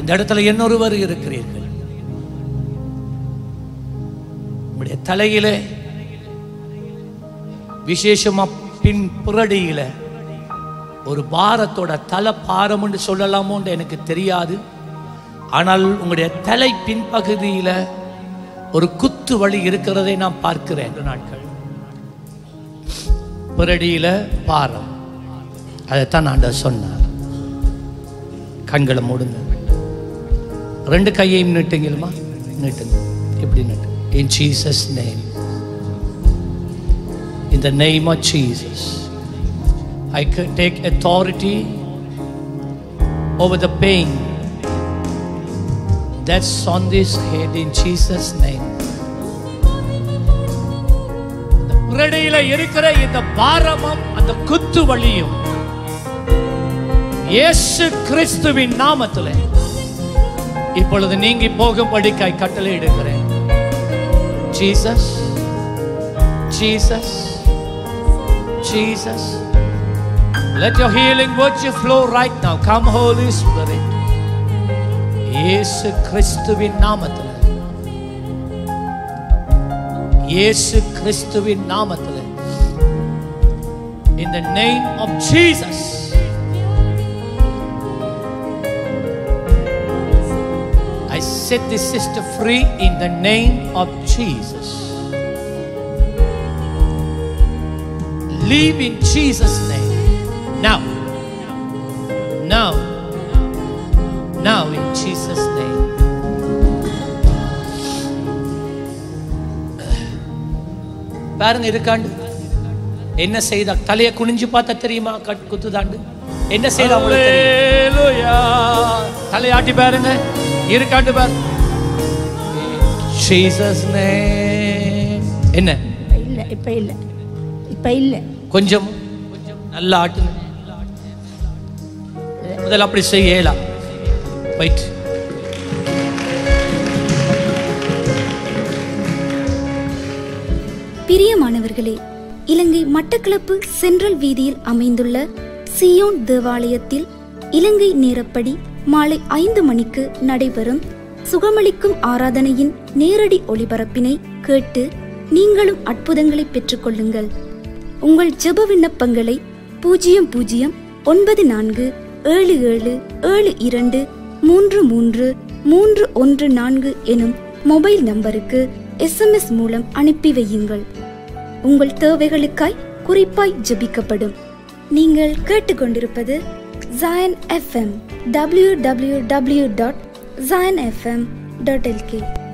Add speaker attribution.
Speaker 1: இந்த இடத்துல இன்னொருவர் இருக்கிறீர்கள் உங்களுடைய தலையிலே விசேஷமா பின் புரடியில ஒரு பாரத்தோட தலை பாரம்னு சொல்லலாமோன்னு எனக்கு தெரியாது ஆனால் உங்களுடைய தலை பின்பகுதியில ஒரு குத்து வழி இருக்கிறதை நான் பார்க்கிறேன் இந்த நாட்கள் புரடியில பாரம் அதைத்தான் ஆண்டவர் சொன்னார் கண்களை மூடுங்க ரெண்டு கையையும் நீட்டுங்களுமா நீட்டுங்க எப்படி நீட்டு in Jesus name in the name of Jesus. I could take authority over the pain that's on this head in Jesus' name. இந்த புரடியில இருக்கிற இந்த பாரமும் அந்த குத்து வழியும் இயேசு கிறிஸ்துவின் நாமத்தில் இப்பொழுது நீங்கி போகும்படிக்காய் கட்டளை இடுகிறேன் Jesus Jesus Jesus. Let your healing virtue flow right now. Come, Holy Spirit. இயேசு கிறிஸ்துவின் நாமத்தில் இயேசு கிறிஸ்துவின் நாமத்தில் in the name of Jesus I set this sister free in the name of Jesus Leave in Jesus' name. Now. Now. Now in Jesus' name. பாருங்க இருக்காண்டு என்ன செய்தா தலையை குனிஞ்சு பார்த்தா தெரியுமா கட் குத்துதாண்டு என்ன செய்தா உங்களுக்கு தெரியும்? தலையாட்டி பாருங்க இருக்காண்டு பாருங்க Jesus name என்ன
Speaker 2: இல்ல இப்ப இல்ல இப்ப இல்ல
Speaker 1: கொஞ்சம் நல்லா ஆட்டுங்க முதல்ல அப்படி செய்ய இயலாம் போயிட்டு
Speaker 3: பிரியமானவர்களே இலங்கை மட்டக்களப்பு சென்ட்ரல் வீதியில் அமைந்துள்ள சியோன் தேவாலயத்தில் இலங்கை நேரப்படி மாலை ஐந்து மணிக்கு நடைபெறும் சுகமளிக்கும் ஆராதனையின் நேரடி ஒளிபரப்பினை கேட்டு நீங்களும் அற்புதங்களை பெற்றுக்கொள்ளுங்கள் உங்கள் ஜெப விண்ணப்பங்களை பூஜ்ஜியம் பூஜ்ஜியம் ஒன்பது நான்கு ஏழு ஏழு ஏழு இரண்டு மூன்று மூன்று மூன்று ஒன்று நான்கு எனும் மொபைல் நம்பருக்கு எஸ்எம்எஸ் மூலம் அனுப்பி வையுங்கள் உங்கள் தேவைகளுக்காய் குறிப்பாய் ஜெபிக்கப்படும் நீங்கள் கேட்டுக்கொண்டிருப்பது Zion FM W W W dot Zion FM dot L K